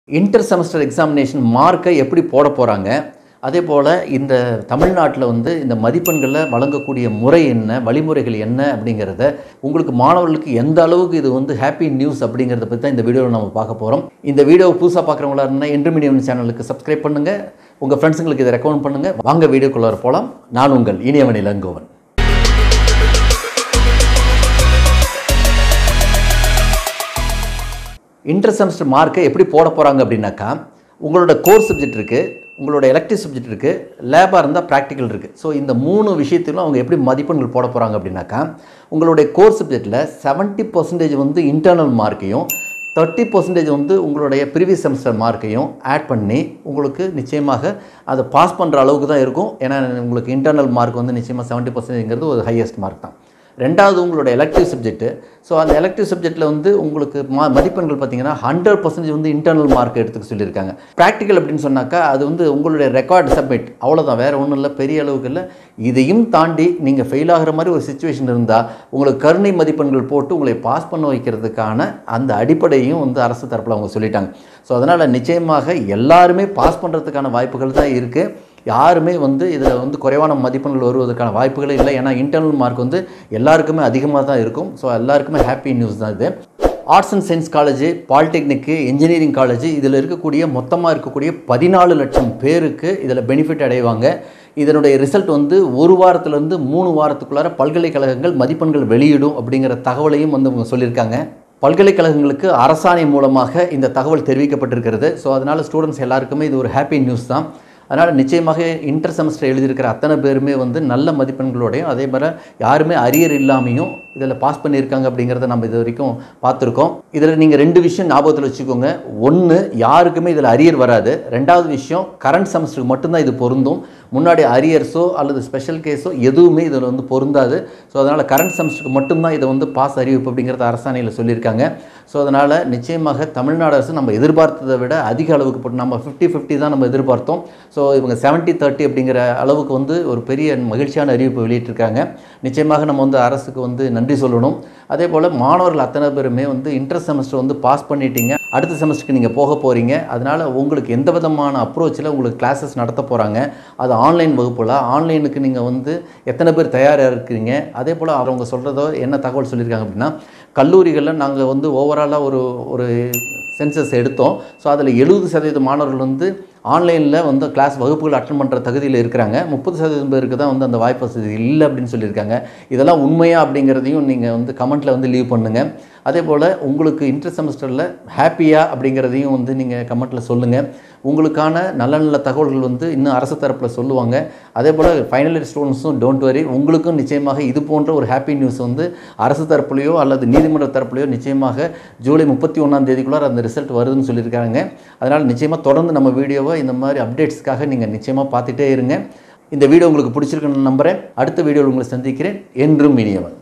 inter semester examination மார்க்கை எப்படி போட போகிறாங்க அதே போல் இந்த தமிழ்நாட்டில் வந்து இந்த மதிப்பெண்களில் வழங்கக்கூடிய முறை என்ன வழிமுறைகள் என்ன அப்படிங்கிறத உங்களுக்கு மாணவர்களுக்கு எந்த அளவுக்கு இது வந்து ஹாப்பி நியூஸ் அப்படிங்கிறத பற்றி தான் இந்த வீடியோவில் நம்ம பார்க்க போகிறோம் இந்த வீடியோவை புதுசாக பார்க்குறவங்களா இருந்தால் என்று மீடியம் சேனலுக்கு சப்ஸ்கிரைப் பண்ணுங்கள் உங்கள் ஃப்ரெண்ட்ஸுங்களுக்கு இதை ரெக்கமெண்ட் பண்ணுங்கள் வாங்க வீடியோக்குள்ளார போகலாம் நான் உங்கள் இனியவன் இளங்கோவன் இன்டர் செமஸ்டர் மார்க்கை எப்படி போட போகிறாங்க அப்படின்னாக்கா உங்களோட கோர் சப்ஜெக்ட் இருக்குது உங்களோட எலக்டிவ் சப்ஜெக்ட் இருக்குது லேபாக இருந்தால் ப்ராக்டிக்கல் இருக்குது ஸோ இந்த மூணு விஷயத்திலும் அவங்க எப்படி மதிப்பெண்கள் போட போகிறாங்க அப்படின்னாக்கா உங்களுடைய கோர் சப்ஜெக்டில் செவன்ட்டி பர்சன்டேஜ் வந்து இன்டர்னல் மார்க்கையும் தேர்ட்டி பர்சன்டேஜ் வந்து உங்களுடைய ப்ரீவியஸ் செமஸ்டர் மார்க்கையும் ஆட் பண்ணி உங்களுக்கு நிச்சயமாக அதை பாஸ் பண்ணுற அளவுக்கு தான் இருக்கும் ஏன்னா உங்களுக்கு இன்டர்னல் மார்க் வந்து நிச்சயமாக செவன்ட்டி பர்சன்டேஜ்ங்கிறது ஒரு ஹையஸ்ட் மார்க் தான் ரெண்டாவது உங்களோட எலக்டிவ் சப்ஜெக்ட்டு ஸோ அந்த எலக்டிவ் சப்ஜெக்ட்டில் வந்து உங்களுக்கு மா மதிப்பெண்கள் பார்த்தீங்கன்னா ஹண்ட்ரட் பர்சன்டேஜ் வந்து இன்டர்னல் மார்க் எடுத்துக்க சொல்லியிருக்காங்க ப்ராக்டிக்கல் அப்படின்னு சொன்னாக்கா அது வந்து உங்களுடைய ரெக்கார்டு சப்மிட் அவ்வளோதான் வேறு ஒன்றும் இல்லை பெரிய அளவுக்கு இல்லை இதையும் தாண்டி நீங்கள் ஃபெயில் ஆகிற மாதிரி ஒரு சுச்சுவேஷன் இருந்தால் உங்களுக்கு கருணை மதிப்பெண்கள் போட்டு உங்களை பாஸ் பண்ண வைக்கிறதுக்கான அந்த அடிப்படையும் வந்து அரசு தரப்பில் அவங்க சொல்லிட்டாங்க ஸோ அதனால் நிச்சயமாக எல்லாருமே பாஸ் பண்ணுறதுக்கான வாய்ப்புகள் தான் இருக்குது யாருமே வந்து இதில் வந்து குறைவான மதிப்பெண்கள் வருவதற்கான வாய்ப்புகளே இல்லை ஏன்னா இன்டர்னல் மார்க் வந்து எல்லாருக்குமே அதிகமாக தான் இருக்கும் ஸோ எல்லாருக்குமே ஹாப்பி நியூஸ் தான் இது ஆர்ட்ஸ் அண்ட் சயின்ஸ் காலேஜ் பாலிடெக்னிக்கு இன்ஜினியரிங் காலேஜ் இதில் இருக்கக்கூடிய மொத்தமாக இருக்கக்கூடிய பதினாலு லட்சம் பேருக்கு இதில் பெனிஃபிட் அடைவாங்க இதனுடைய ரிசல்ட் வந்து ஒரு வாரத்துலேருந்து மூணு வாரத்துக்குள்ளார பல்கலைக்கழகங்கள் மதிப்பெண்கள் வெளியிடும் அப்படிங்கிற தகவலையும் வந்து அவங்க சொல்லியிருக்காங்க பல்கலைக்கழகங்களுக்கு அரசாணை மூலமாக இந்த தகவல் தெரிவிக்கப்பட்டிருக்கிறது ஸோ அதனால் ஸ்டூடெண்ட்ஸ் எல்லாருக்குமே இது ஒரு ஹாப்பி நியூஸ் தான் அதனால் நிச்சயமாக இன்டர் செமஸ்டர் எழுதியிருக்கிற அத்தனை பேருமே வந்து நல்ல மதிப்பெண்களோடையும் அதே மாதிரி யாருமே அரியர் இல்லாமையும் இதில் பாஸ் பண்ணியிருக்காங்க அப்படிங்கிறத நம்ம இது வரைக்கும் பார்த்துருக்கோம் இதில் நீங்கள் ரெண்டு விஷயம் ஞாபகத்தில் வச்சுக்கோங்க ஒன்று யாருக்குமே இதில் அரியர் வராது ரெண்டாவது விஷயம் கரண்ட் செமஸ்டருக்கு மட்டும்தான் இது பொருந்தும் முன்னாடி அரியர்ஸோ அல்லது ஸ்பெஷல் கேஸோ எதுவுமே இதில் வந்து பொருந்தாது ஸோ அதனால் கரண்ட் செமஸ்டருக்கு மட்டும்தான் இதை வந்து பாஸ் அறிவிப்பு அப்படிங்கிறத அரசாணையில் சொல்லியிருக்காங்க ஸோ அதனால் நிச்சயமாக தமிழ்நாடு அரசு நம்ம எதிர்பார்த்ததை விட அதிக அளவுக்கு போட்டு நம்ம ஃபிஃப்டி ஃபிஃப்டி தான் நம்ம எதிர்பார்த்தோம் ஸோ இவங்க செவன்ட்டி தேர்ட்டி அப்படிங்கிற அளவுக்கு வந்து ஒரு பெரிய மகிழ்ச்சியான அறிவிப்பு வெளியிட்டிருக்காங்க நிச்சயமாக நம்ம வந்து அரசுக்கு வந்து நன்றி சொல்லணும் அதே போல் மாணவர்கள் அத்தனை பேருமே வந்து இன்டர் செமஸ்டர் வந்து பாஸ் பண்ணிட்டீங்க அடுத்த செமஸ்டருக்கு நீங்கள் போக போகிறீங்க அதனால் உங்களுக்கு எந்த விதமான அப்ரோச்சில் உங்களுக்கு கிளாஸஸ் நடத்த போகிறாங்க அது ஆன்லைன் வகுப்பில் ஆன்லைனுக்கு நீங்கள் வந்து எத்தனை பேர் தயாராக இருக்கிறீங்க அதே போல் அவங்க சொல்கிறதோ என்ன தகவல் சொல்லியிருக்காங்க அப்படின்னா கல்லூரிகளில் நாங்கள் வந்து ஓவராலாக ஒரு ஒரு சென்சஸ் எடுத்தோம் ஸோ அதில் எழுபது சதவீத மாணவர்கள் வந்து ஆன்லைனில் வந்து கிளாஸ் வகுப்புகள் அட்டன் பண்ணுற தகுதியில் இருக்கிறாங்க முப்பது சதவீதம் பேருக்கு தான் வந்து அந்த வாய்ப்பு வசதி இல்லை அப்படின்னு சொல்லியிருக்காங்க இதெல்லாம் உண்மையா அப்படிங்கிறதையும் நீங்கள் வந்து கமெண்ட்டில் வந்து லீவ் பண்ணுங்கள் அதே போல் உங்களுக்கு இன்டர் செமஸ்டரில் ஹாப்பியா அப்படிங்கிறதையும் வந்து நீங்கள் கமெண்ட்டில் சொல்லுங்கள் உங்களுக்கான நல்ல நல்ல தகவல்கள் வந்து இன்னும் அரசு தரப்பில் சொல்லுவாங்க அதே போல் ஃபைனல் இயர் ஸ்டூடெண்ட்ஸும் டோன்ட் வரி உங்களுக்கும் நிச்சயமாக இது போன்ற ஒரு ஹாப்பி நியூஸ் வந்து அரசு தரப்புலையோ அல்லது நீதிமன்ற தரப்புலையோ நிச்சயமாக ஜூலை முப்பத்தி ஒன்றாம் தேதிக்குள்ளார அந்த ரிசல்ட் வருதுன்னு சொல்லியிருக்காங்க அதனால் நிச்சயமாக தொடர்ந்து நம்ம வீடியோவை இந்த மாதிரி அப்டேட்ஸ்க்காக நீங்கள் நிச்சயமாக பார்த்துட்டே இருங்க இந்த வீடியோ உங்களுக்கு பிடிச்சிருக்குன்னு நம்புகிறேன் அடுத்த வீடியோவில் உங்களை சந்திக்கிறேன் என்றும் இனியவன்